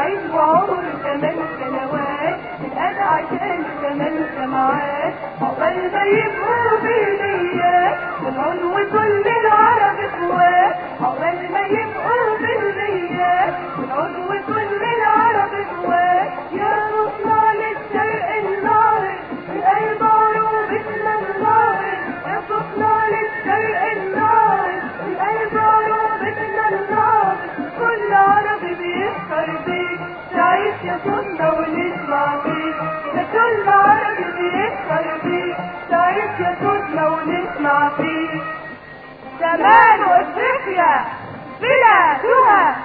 يعيش بعمر ثمان سنوات الآن عشان كمان سماعات عقبال ما يبقوا بالميات والعنو كل العرب اخوات عقبال ما يبقوا بالميات والعنو كل العرب اخوات يا ربنا للشرق الناهض القلب عروبتنا الناهض يا ربنا للشرق الناهض القلب عروبتنا الناهض كل عربي بيفخر بيك تعيش يا صوتنا ونسمع فيك ده كل عربي بيفخر بيك تعيش يا صوتنا ونسمع فيك شمال افريقيا بلادها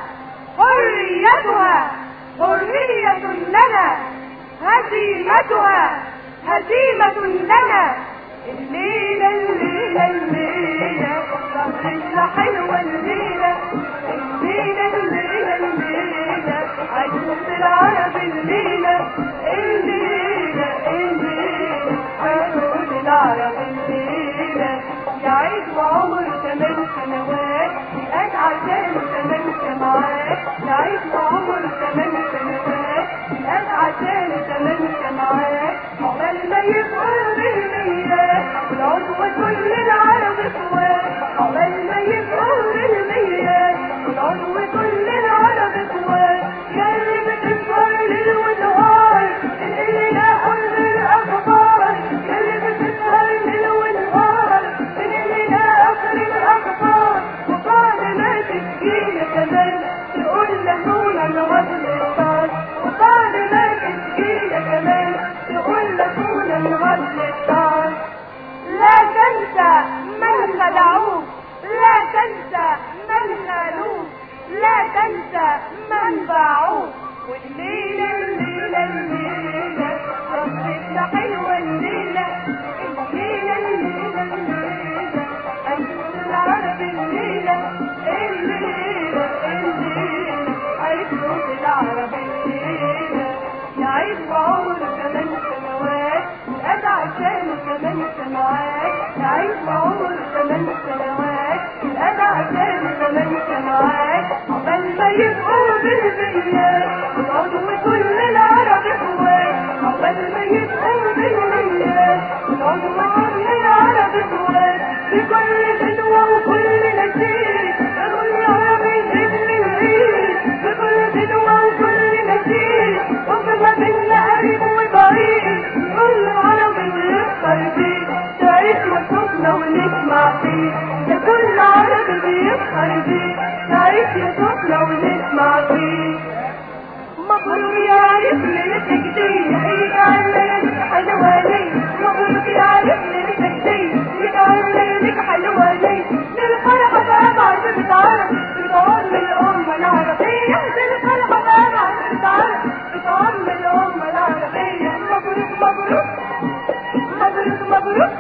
حريتها حرية لنا هزيمتها هزيمة لنا الليلة الليلة الليلة صبرنا حلوة الليلة الليلة الليلة الليلة عيون العرب الليلة الليلة الليلة عيون العرب الليلة يعيش بعمر ثمان سنوات يقال عشان ثمان سماعات يعيش بعمر ثمان سنوات يقال عشان ثمان سماعات عقبال ما يبقوا بالميات والعضو كل العرب اخوات عقبال ما يبقوا بالميات والعضو كل العرب اخوات يا اللي بتسهر ليل ونهار الليلة قل الاخبار يا اللي بتسهر ليل ونهار الليلة اخر الاخبار وبعد ما تجينا كمان تقول لهونا الوطن الطار وبعد ما تجينا كمان تقول لهونا الوطن الطار لا تنسى من خدعوك لا تنسى من خانوك لا تنسى من باعوك والليلة الليلة الليلة صبرتنا حلوة الليلة الليلة الليلة الليلة عيشوا العرب الليلة الليلة الليلة عيشوا العرب الليلة يعيش بعمر ثمان سنوات وقد عشان ثمان سنوات يعيش بعمر ثمان سنوات وقد عشان ثمان سنوات عقبال ما يبقوا بالميات والعضو كل العرب اخوات عقبال ما يبقوا بالميات والعضو كل العرب اخوات بكل غدوة وكل نشيد كل عربي ابن العيد بكل غدوة وكل نشيد وكما بينا قريب وبعيد كل عربي بيفخر بيه تعيش وصوتنا ونسمع فيه ده كل عربي بيفخر بيه تعيش يا صوتنا ونسمع فيه مبروك يا عريس ليلتك دي اجعل ليلتك حلوة لي مبروك يا عريس ليلتك دي اجعل ليلتك حلوة لي للفرحة طبعا بتعرف بتعم الأمة العربية للفرحة طبعا بتعرف بتعم الأمة العربية مبروك مبروك مبروك مبروك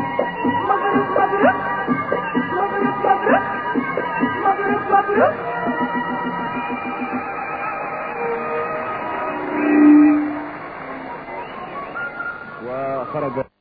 مبروك مبروك مبروك مبروك مبروك مبروك وخرج